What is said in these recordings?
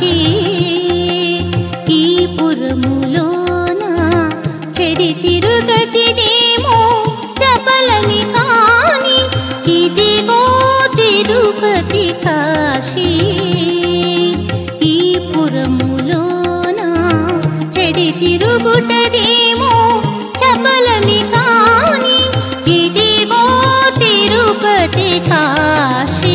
కాశీ ఈ పురములోన చెడి తిరుగటిదేమో చపలని కాని ఇదిగో తిరుపతి కాశీ ఈ పురములోన చెడి తిరుగుటదేమో చపలమి కాని ఇదిగో తిరుపతి కాశీ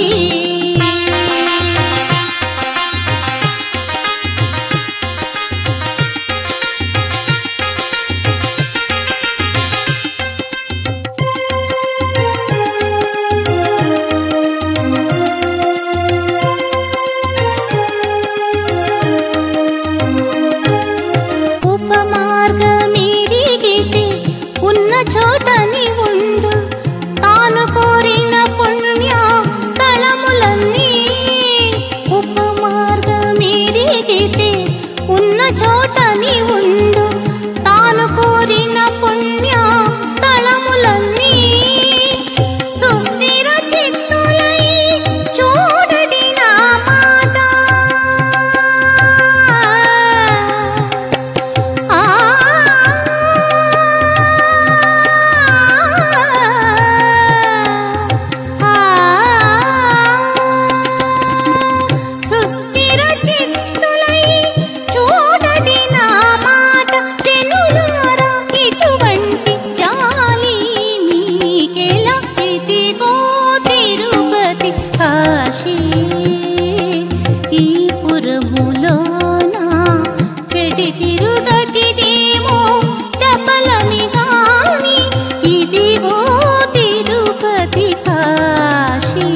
ఉపమార్గమీరిగితే ఉన్న చోటని ఉండు తాను కోరిన పుణ్య స్థలములన్నీ ఉపమార్గమీరిగితే ఉన్న చోటని ఉండు తాను కోరిన పుణ్య స్థలములన్నీ సుస్థిర చిత్తులై చూడడి నా మాట ఆ సుస్థిర చిత్తులై చూడడి నా మాట జనులారా ఇటువంటి జాలి మీకెలా ఇదిగో తిరుపతి కాశీ ఈ పురములోన చెడి తిరుగటిదేమో చపలమి గాని ఇదిగో తిరుపతి కాశీ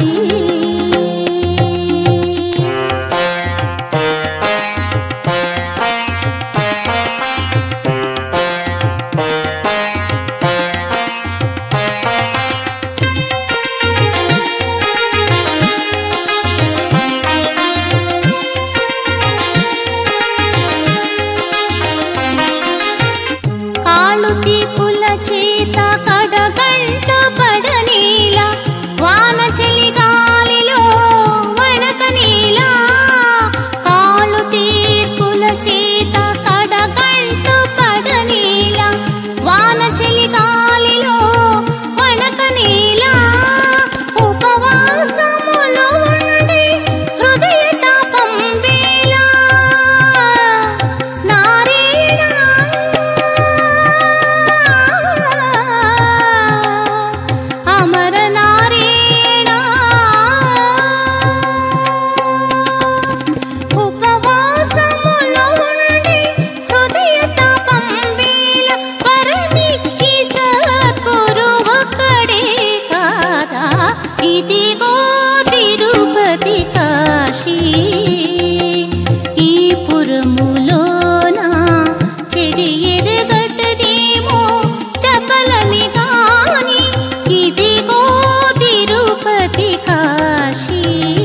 కాళ్ళు తీపుల చేత కడగంట పడనీలా వాన చలి గాలిలో వణక నీలా కాళ్ళు తీర్పుల చేత కడగంట పడనీలా వాన చలి గాలిలో వణక నీలా ఉపవాసములో ఉండి హృదయ తాపం వేలా నారాయణ అమర నారాయణ ఉపవాసములో ఉండి హృదయ తాపం వేల పరమిచ్చి సద్గురు ఒక్కడే కాదా ఇదిగో తిరుపతి కాశీ ఈ పురములోన చెడి ఎరగటదేమో చపలమి గాని ఇదిగో తిరుపతి కాశీ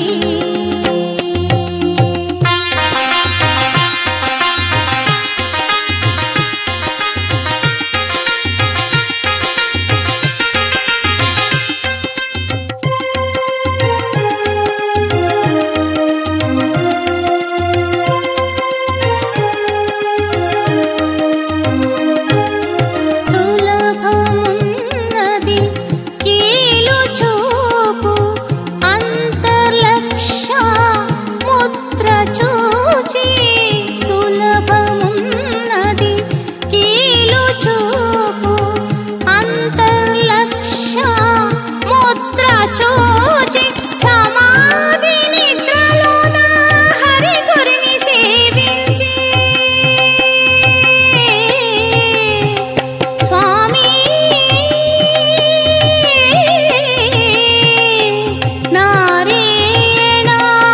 సులభమున్నది కీలు చూపు అంతర్లక్ష ముద్ర చూచి సులభమున్నది కీలు చూపు అంతర్లక్ష ముద్ర చూచి సమాధి నిద్రలోన హరి గురిని సేవించి స్వామి నారాయణ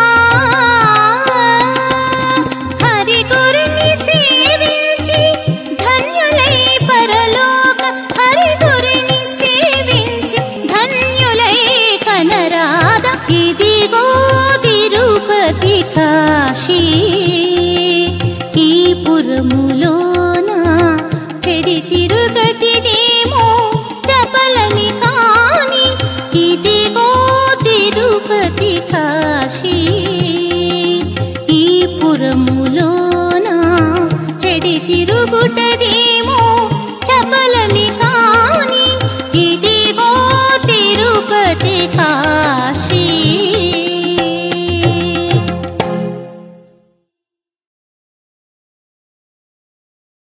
హరి గురిని సేవించి ధన్యులై పరలోక హరి గురిని సేవించి ధన్యులై కనరాద ఇదిగో తిరుపతి కాశీ ఈ పురములోన చెడి తిరుగటిదేమో చపలమి కాని ఇదిగో తిరుపతి కాశీ